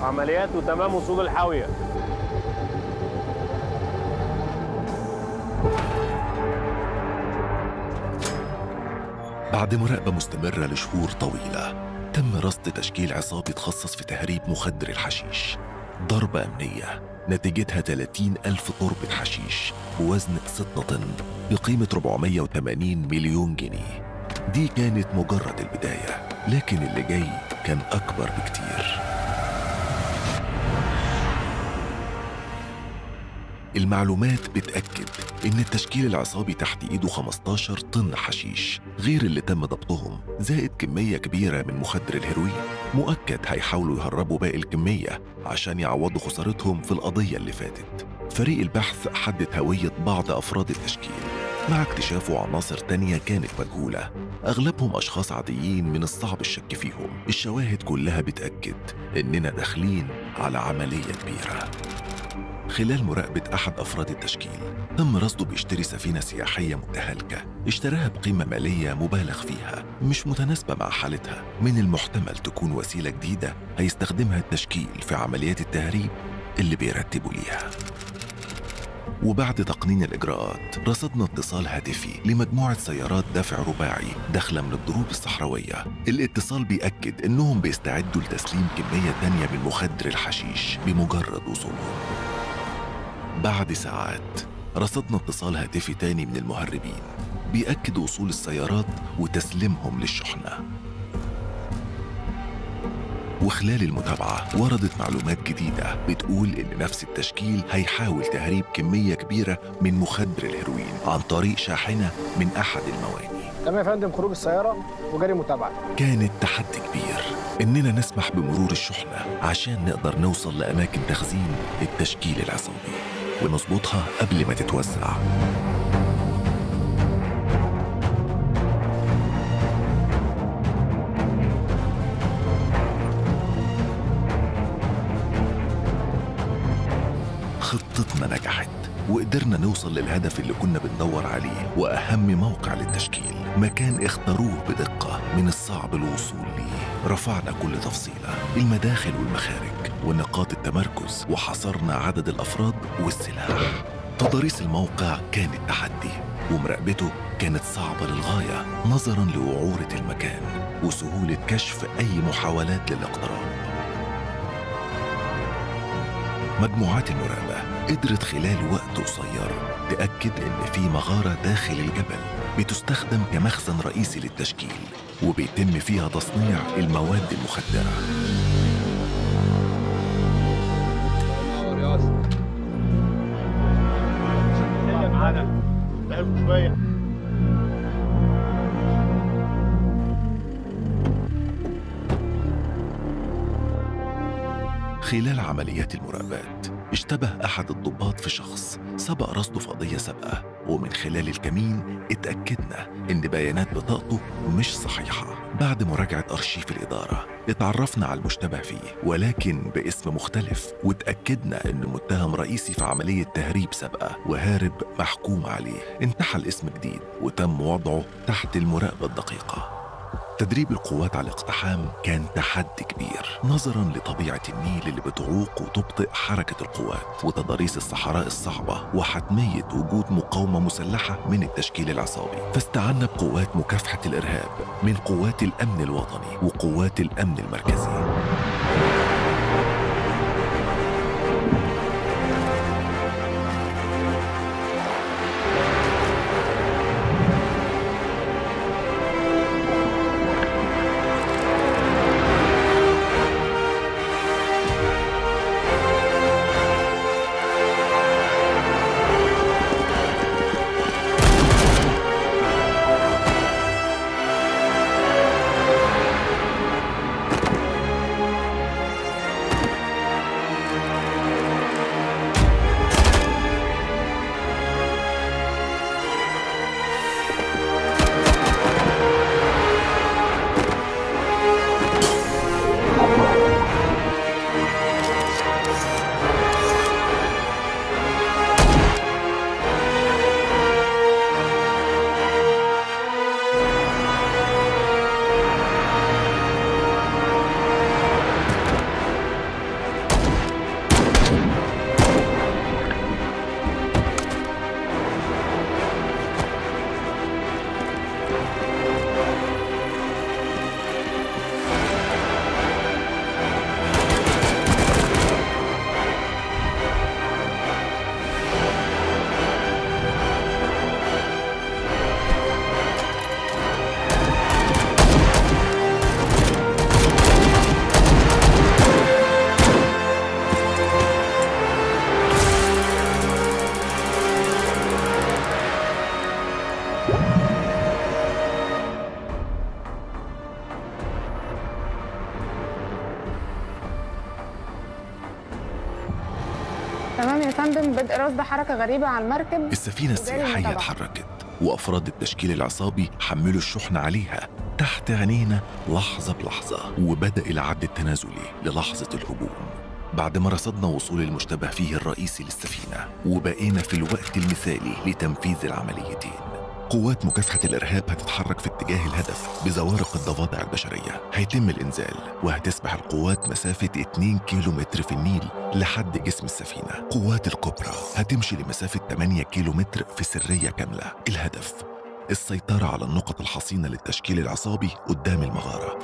عمليات وتمام وصول الحاوية بعد مراقبة مستمرة لشهور طويلة تم رصد تشكيل عصابي تخصص في تهريب مخدر الحشيش ضربة أمنية نتيجتها 30 ألف طربة حشيش بوزن 6 طن بقيمة 480 مليون جنيه دي كانت مجرد البداية لكن اللي جاي كان أكبر بكتير المعلومات بتأكد إن التشكيل العصابي تحت إيده 15 طن حشيش غير اللي تم ضبطهم زائد كمية كبيرة من مخدر الهيروين مؤكد هيحاولوا يهربوا باقي الكمية عشان يعوضوا خسارتهم في القضية اللي فاتت فريق البحث حدد هوية بعض أفراد التشكيل مع اكتشافه عناصر تانية كانت مجهولة أغلبهم أشخاص عاديين من الصعب الشك فيهم الشواهد كلها بتأكد إننا داخلين على عملية كبيرة خلال مراقبة أحد أفراد التشكيل تم رصده بيشتري سفينة سياحية متهالكة اشتراها بقيمة مالية مبالغ فيها مش متناسبة مع حالتها من المحتمل تكون وسيلة جديدة هيستخدمها التشكيل في عمليات التهريب اللي بيرتبوا ليها وبعد تقنين الإجراءات رصدنا اتصال هاتفي لمجموعة سيارات دفع رباعي داخلة من الضروب الصحراوية الاتصال بيأكد إنهم بيستعدوا لتسليم كمية تانية من مخدر الحشيش بمجرد وصولهم بعد ساعات رصدنا اتصال هاتفي تاني من المهربين بيأكد وصول السيارات وتسليمهم للشحنة وخلال المتابعة وردت معلومات جديدة بتقول إن نفس التشكيل هيحاول تهريب كمية كبيرة من مخدر الهيروين عن طريق شاحنة من أحد المواني تمام يا فندم خروج السياره وجري متابعه كانت تحدي كبير إننا نسمح بمرور الشحنة عشان نقدر نوصل لأماكن تخزين التشكيل العصابي ونظبطها قبل ما تتوزع خطتنا نجحت وقدرنا نوصل للهدف اللي كنا بندور عليه وأهم موقع للتشكيل مكان اختاروه بدقة من الصعب الوصول ليه رفعنا كل تفصيلة المداخل والمخارج ونقاط التمركز وحصرنا عدد الأفراد والسلاح تضاريس الموقع كانت تحدي ومراقبته كانت صعبة للغاية نظرا لوعورة المكان وسهولة كشف أي محاولات للاقتراب مجموعات المراقبة قدرت خلال وقت قصير تأكد إن في مغارة داخل الجبل بتستخدم كمخزن رئيسي للتشكيل وبيتم فيها تصنيع المواد المخدرة خلال عمليات المراقبات اشتبه أحد الضباط في شخص سبق رصده في قضية سابقة ومن خلال الكمين اتأكدنا إن بيانات بطاقته مش صحيحة بعد مراجعة أرشيف الإدارة اتعرفنا على المشتبه فيه ولكن باسم مختلف واتأكدنا إن متهم رئيسي في عملية تهريب سابقة وهارب محكوم عليه انتحل اسم جديد وتم وضعه تحت المراقبة الدقيقة تدريب القوات على الاقتحام كان تحدي كبير نظرا لطبيعة النيل اللي بتعوق وتبطئ حركة القوات وتضاريس الصحراء الصعبة وحتمية وجود مقاومة مسلحة من التشكيل العصابي فاستعنا بقوات مكافحة الإرهاب من قوات الأمن الوطني وقوات الأمن المركزي تمام يا فندم بدء رصد حركة غريبة على المركب السفينة السياحية المتابعة. اتحركت وأفراد التشكيل العصابي حملوا الشحن عليها تحت عينينا لحظة بلحظة وبدأ العد التنازلي للحظة الهجوم بعد ما رصدنا وصول المشتبه فيه الرئيسي للسفينة وبقينا في الوقت المثالي لتنفيذ العمليتين قوات مكافحة الإرهاب هتتحرك في اتجاه الهدف بزوارق الضفادع البشرية هيتم الإنزال وهتسبح القوات مسافة 2 كيلو متر في النيل لحد جسم السفينة قوات الكبرى هتمشي لمسافة 8 كيلو متر في سرية كاملة الهدف السيطرة على النقط الحصينة للتشكيل العصابي قدام المغارة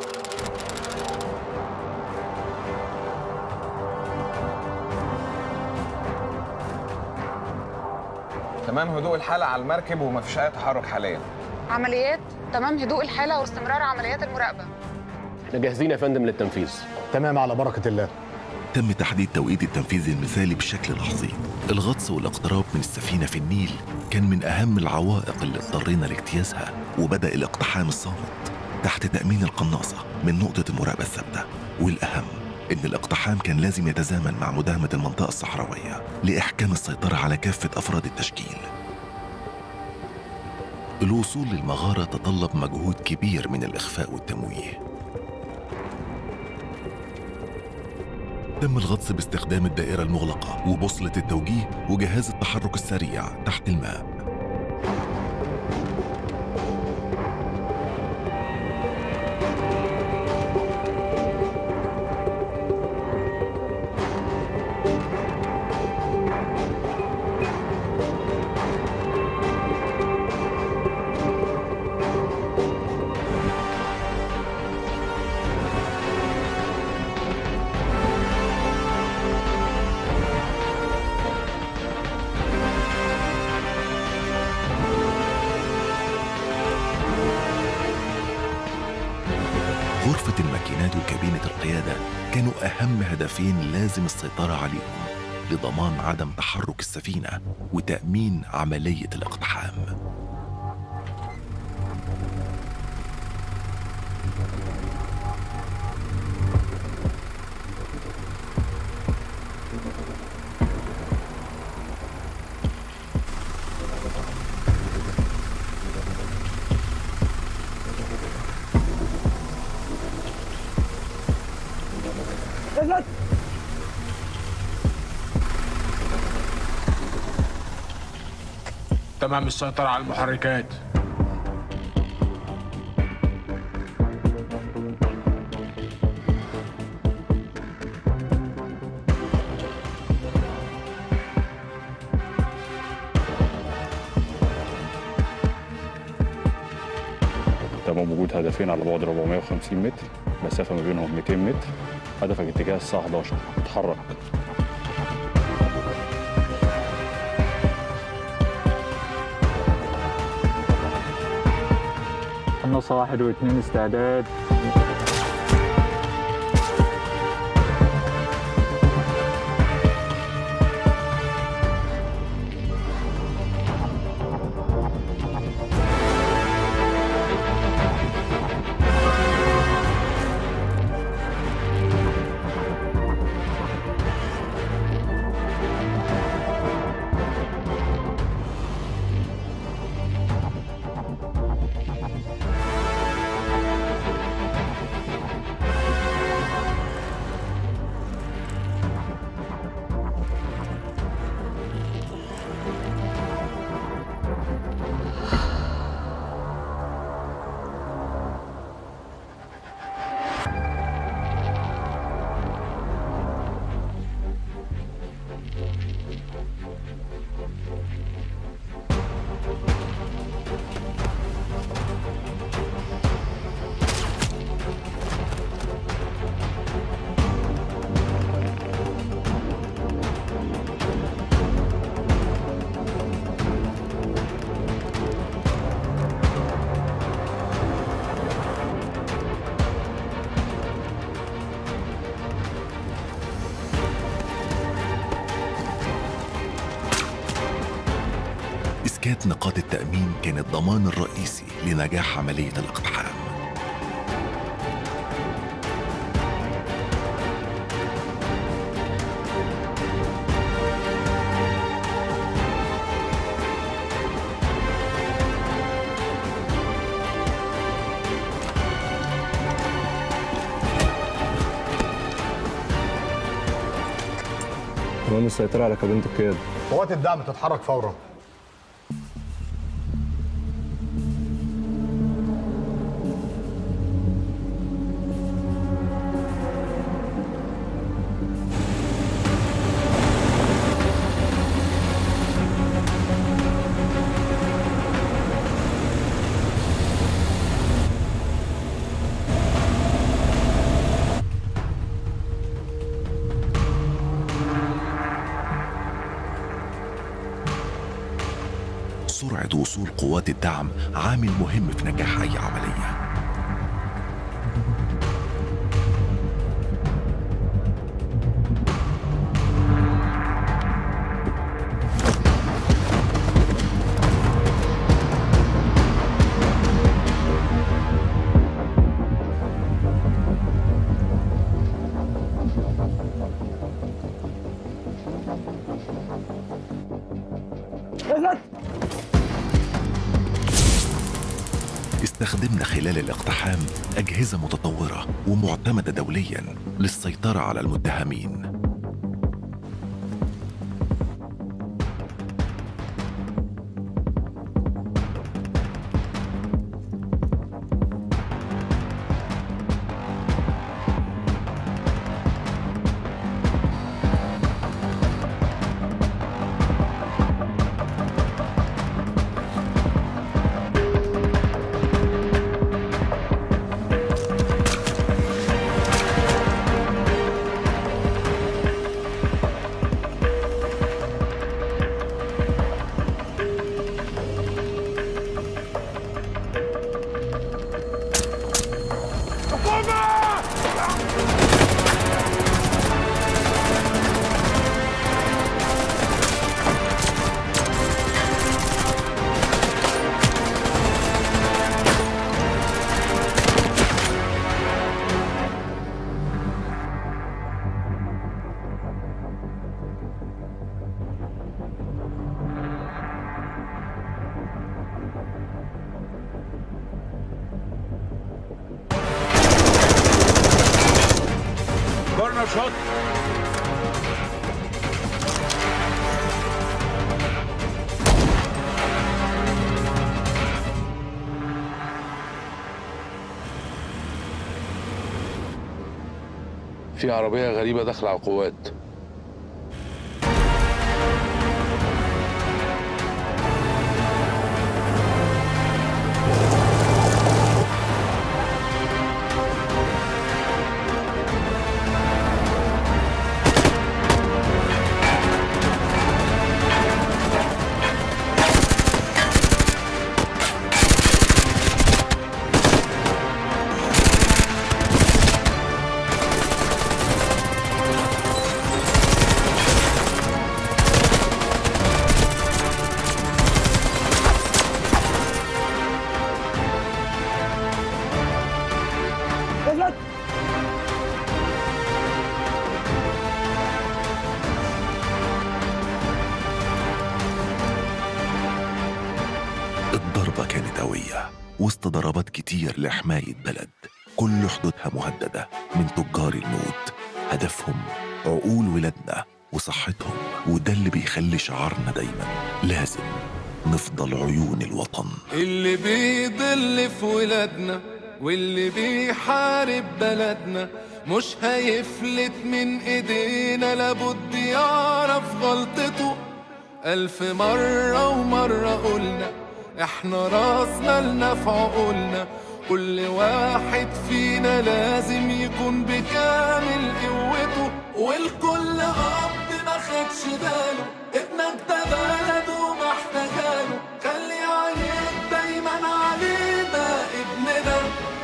تمام هدوء الحالة على المركب ومفيش أي تحرك حاليا عمليات تمام هدوء الحالة واستمرار عمليات المراقبة احنا جاهزين يا فندم للتنفيذ تمام على بركه الله تم تحديد توقيت التنفيذ المثالي بشكل لحظي الغطس والاقتراب من السفينة في النيل كان من أهم العوائق اللي اضطرينا لاجتيازها وبدأ الاقتحام الصامت تحت تأمين القناصة من نقطة المراقبة الثابتة والأهم إن الاقتحام كان لازم يتزامن مع مداهمة المنطقة الصحراوية لإحكام السيطرة على كافة أفراد التشكيل الوصول للمغارة تطلب مجهود كبير من الإخفاء والتمويه تم الغطس باستخدام الدائرة المغلقة وبوصلة التوجيه وجهاز التحرك السريع تحت الماء غرفة الماكينات وكابينة القيادة كانوا أهم هدفين لازم السيطرة عليهم لضمان عدم تحرك السفينة وتأمين عملية الاقتحام تمام السيطرة على المحركات تمام وجود هدفين على بعد 450 متر مسافة ما بينهم 200 متر هدفك اتجاه الساعة 11 اتحرك قناصة واحد واثنين استعداد إسكات نقاط التأمين كان الضمان الرئيسي لنجاح عملية الاقتحام تمام السيطرة على كابينة القيادة قوات الدعم تتحرك فورا سرعة وصول قوات الدعم عامل مهم في نجاح أي عملية استخدمنا خلال الاقتحام أجهزة متطورة ومعتمدة دوليا للسيطرة على المتهمين كورنر شوت في عربية غريبة داخلة على القوات الضربة كانت قوية وسط ضربات كتير لحماية بلد كل حدودها مهددة من تجار الموت هدفهم عقول ولادنا وصحتهم وده اللي بيخلي شعارنا دايما لازم نفضل عيون الوطن اللي بيضل في ولادنا واللي بيحارب بلدنا مش هيفلت من ايدينا لابد يعرف غلطته ألف مرة ومرة قلنا احنا راسنا لنا في عقولنا كل واحد فينا لازم يكون بكامل قوته والكل أب ما خدش باله ابنك ده بلده محتاجاله خلي عينيك دايما علينا ابننا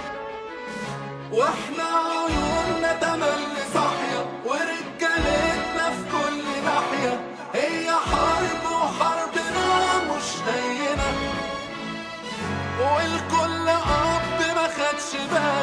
واحنا عيوننا تملي صاحية ورجالتنا في كل ناحية هي حرب وحربنا مش هينة والكل أب ما خدش باله